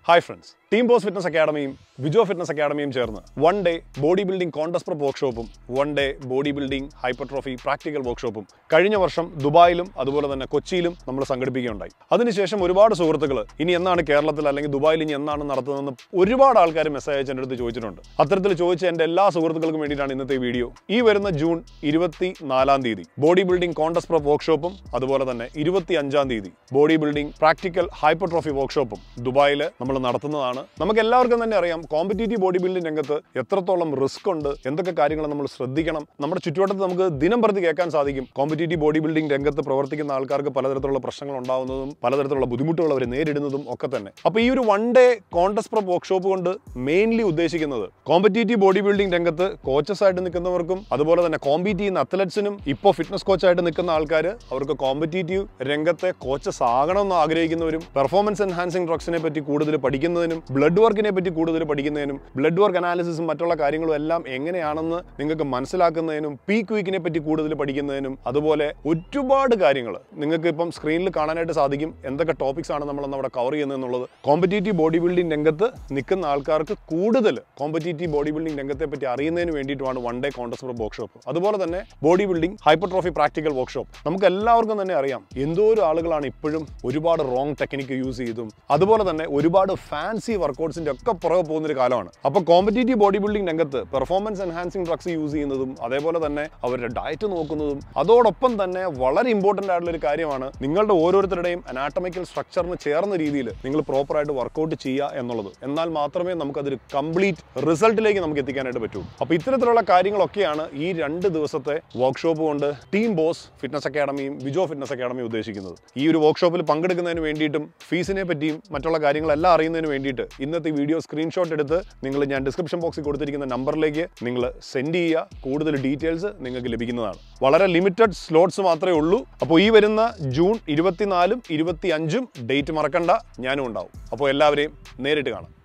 hi friends team boss fitness അക്കാഡമിയും Vijo fitness അക്കാഡമിയും ചേർന്ന് one day body building contest prep വർക്ക്ഷോപ്പും one day body building hypertrophy practical വർക്ക്ഷോപ്പും കഴിഞ്ഞ വർഷം ദുബായിലും അതുപോലെ തന്നെ കൊച്ചിയിലും നമ്മൾ സംഘടിപ്പിക്കുകയുണ്ടായി അതിനുശേഷം ഒരുപാട് സുഹൃത്തുക്കൾ ഇനി എന്നാണ് കേരളത്തിൽ അല്ലെങ്കിൽ ദുബായിൽ ഇനി എന്നാണ് നടത്തുന്നതെന്ന് ഒരുപാട് ആൾക്കാർ മെസ്സേജ് അയച്ച് എൻ്റെ അടുത്ത് ചോദിച്ചിട്ടുണ്ട് അത്തരത്തിൽ ചോദിച്ച എൻ്റെ എല്ലാ സുഹൃത്തുക്കൾക്കും വേണ്ടിയിട്ടാണ് ഇന്നത്തെ വീഡിയോ ഈ വരുന്ന ജൂൺ ഇരുപത്തി നാലാം തീയതി ബോഡി ബിൽഡിംഗ് കോൺടസ്റ്റ് പ്രപ്പ് വർക്ക്ഷോപ്പും അതുപോലെ തന്നെ ഇരുപത്തി അഞ്ചാം തീയതി ബോഡി ബിൽഡിംഗ് പ്രാക്ടിക്കൽ ഹൈപ്പർട്രോഫി വർക്ക്ഷോപ്പും ദുബായിൽ നമ്മൾ നടത്തുന്നതാണ് നമുക്ക് എല്ലാവർക്കും തന്നെ അറിയാം കോമ്പറ്റീറ്റീവ് ബോഡി ബിൽഡിംഗ് രംഗത്ത് എത്രത്തോളം റിസ്ക് ഉണ്ട് എന്തൊക്കെ കാര്യങ്ങൾ നമ്മൾ ശ്രദ്ധിക്കണം നമ്മുടെ ചുറ്റുവട്ടത്ത് നമുക്ക് ദിനം പ്രതി കേൾക്കാൻ സാധിക്കും കോമ്പറ്റീറ്റീവ് ബോഡി ബിൽഡിംഗ് രംഗത്ത് പ്രവർത്തിക്കുന്ന ആൾക്കാർക്ക് പലതരത്തിലുള്ള പ്രശ്നങ്ങൾ ഉണ്ടാവുന്നതും പലതരത്തിലുള്ള ബുദ്ധിമുട്ടുകൾ അവർ നേരിടുന്നതും ഒക്കെ തന്നെ അപ്പോൾ ഈ ഒരു one day contest prep workshop കൊണ്ട് മെയിൻലി ഉദ്ദേശിക്കുന്നത് കോമ്പറ്റീറ്റീവ് ബോഡി ബിൽഡിംഗ് രംഗത്ത് കോച്ചസ് ആയിട്ട് നിൽക്കുന്നവർക്കും അതുപോലെ തന്നെ കോമ്പീറ്റ് ചെയ്യുന്ന അത്ലറ്റ്സിനും ഇപ്പോൾ ഫിറ്റ്നസ് കോച്ചായിട്ട് നിൽക്കുന്ന ആൾക്കാർ അവർക്ക് കോമ്പറ്റീറ്റീവ് രംഗത്തെ കോച്ചസ് ആകണമെന്ന് ആഗ്രഹിക്കുന്നവരും പെർഫോമൻസ് എൻഹാൻസിംഗ് ഡ്രഗ്സിനെ പറ്റി കൂടുതൽ പഠിക്കുന്നതിനും ബ്ലഡ് വർക്കിനെ പറ്റി കൂടുതൽ പഠിക്കുന്നതിനും ബ്ലഡ് വർക്ക് അനാലിസിസും മറ്റുള്ള കാര്യങ്ങളും എല്ലാം എങ്ങനെയാണെന്ന് നിങ്ങൾക്ക് മനസ്സിലാക്കുന്നതിനും പീ ക്വിക്കിനെ പറ്റി കൂടുതൽ പഠിക്കുന്നതിനും അതുപോലെ ഒരുപാട് കാര്യങ്ങൾ നിങ്ങൾക്ക് ഇപ്പം സ്ക്രീനിൽ കാണാനായിട്ട് സാധിക്കും എന്തൊക്കെ ടോപ്പിക്സ് ആണ് നമ്മൾ അവിടെ കവർ ചെയ്യുന്നത് എന്നുള്ളത് കോമ്പറ്റീറ്റീവ് ബോഡി ബിൽഡിംഗ് രംഗത്ത് നിൽക്കുന്ന ആൾക്കാർക്ക് കൂടുതൽ കോമ്പറ്റീറ്റീവ് ബോഡി ബിൽഡിംഗ് രംഗത്തെ പറ്റി അറിയുന്നതിന് വേണ്ടിയിട്ടുമാണ് വൺ ഡേ കോൺടസ്റ്റ് വർക്ക്ഷോപ്പ് അതുപോലെ തന്നെ body building hypertrophy practical workshop നമുക്ക് എല്ലാവർക്കും തന്നെ അറിയാം എന്തോരം ആളുകളാണ് ഇപ്പോഴും ഒരുപാട് റോങ് ടെക്നിക്ക് യൂസ് ചെയ്തും അതുപോലെ തന്നെ ഒരുപാട് ഫാൻസി വർക്കൗട്ട്സിന്റെ ഒക്കെ പുറകെ പോകുന്നൊരു കാലമാണ് അപ്പോൾ കോമ്പറ്റീറ്റീവ് ബോഡി ബിൽഡിംഗ് രംഗത്ത് പെർഫോമൻസ് എൻഹാൻസിംഗ് ഡ്രഗ്സ് യൂസ് ചെയ്യുന്നതും അതേപോലെ തന്നെ അവരുടെ ഡയറ്റ് നോക്കുന്നതും അതോടൊപ്പം തന്നെ വളരെ ഇമ്പോർട്ടൻ്റ് ആയിട്ടുള്ള ഒരു കാര്യമാണ് നിങ്ങളുടെ ഓരോരുത്തരുടെയും അനാട്ടമിക്കൽ സ്ട്രക്ചറിന് ചേർന്ന രീതിയിൽ നിങ്ങൾ പ്രോപ്പറായിട്ട് വർക്കൗട്ട് ചെയ്യുക എന്നുള്ളത് എന്നാൽ മാത്രമേ നമുക്കതൊരു കംപ്ലീറ്റ് റിസൾട്ടിലേക്ക് നമുക്ക് എത്തിക്കാനായിട്ട് പറ്റൂ അപ്പോൾ ഇത്തരത്തിലുള്ള കാര്യങ്ങളൊക്കെയാണ് ഈ രണ്ട് ദിവസത്തെ വർക്ക്ഷോപ്പ് കൊണ്ട് ടീം ബോസ് ഫിറ്റ്നസ് അക്കാഡമിയും വിജോ ഫിറ്റ്നസ് അക്കാഡമിയും ഉദ്ദേശിക്കുന്നത് ഈ ഒരു വർക്ക്ഷോപ്പിൽ പങ്കെടുക്കുന്നതിന് വേണ്ടിയിട്ടും ഫീസിനെ പറ്റിയും മറ്റുള്ള കാര്യങ്ങളെല്ലാം അറിയുന്നതിന് വേണ്ടിയിട്ട് ഇന്നത്തെ വീഡിയോ സ്ക്രീൻഷോട്ട് എടുത്ത് നിങ്ങൾ ഞാൻ ഡിസ്ക്രിപ്ഷൻ ബോക്സിൽ കൊടുത്തിരിക്കുന്ന നമ്പറിലേക്ക് നിങ്ങൾ സെൻഡ് ചെയ്യുക കൂടുതൽ ഡീറ്റെയിൽസ് നിങ്ങൾക്ക് ലഭിക്കുന്നതാണ് വളരെ ലിമിറ്റഡ് സ്ലോട്ട്സ് മാത്രമേ ഉള്ളൂ അപ്പോൾ ഈ വരുന്ന ജൂൺ ഇരുപത്തിനാലും ഇരുപത്തി അഞ്ചും ഡേറ്റ് മറക്കണ്ട ഞാനും ഉണ്ടാവും അപ്പോൾ എല്ലാവരെയും നേരിട്ട് കാണാം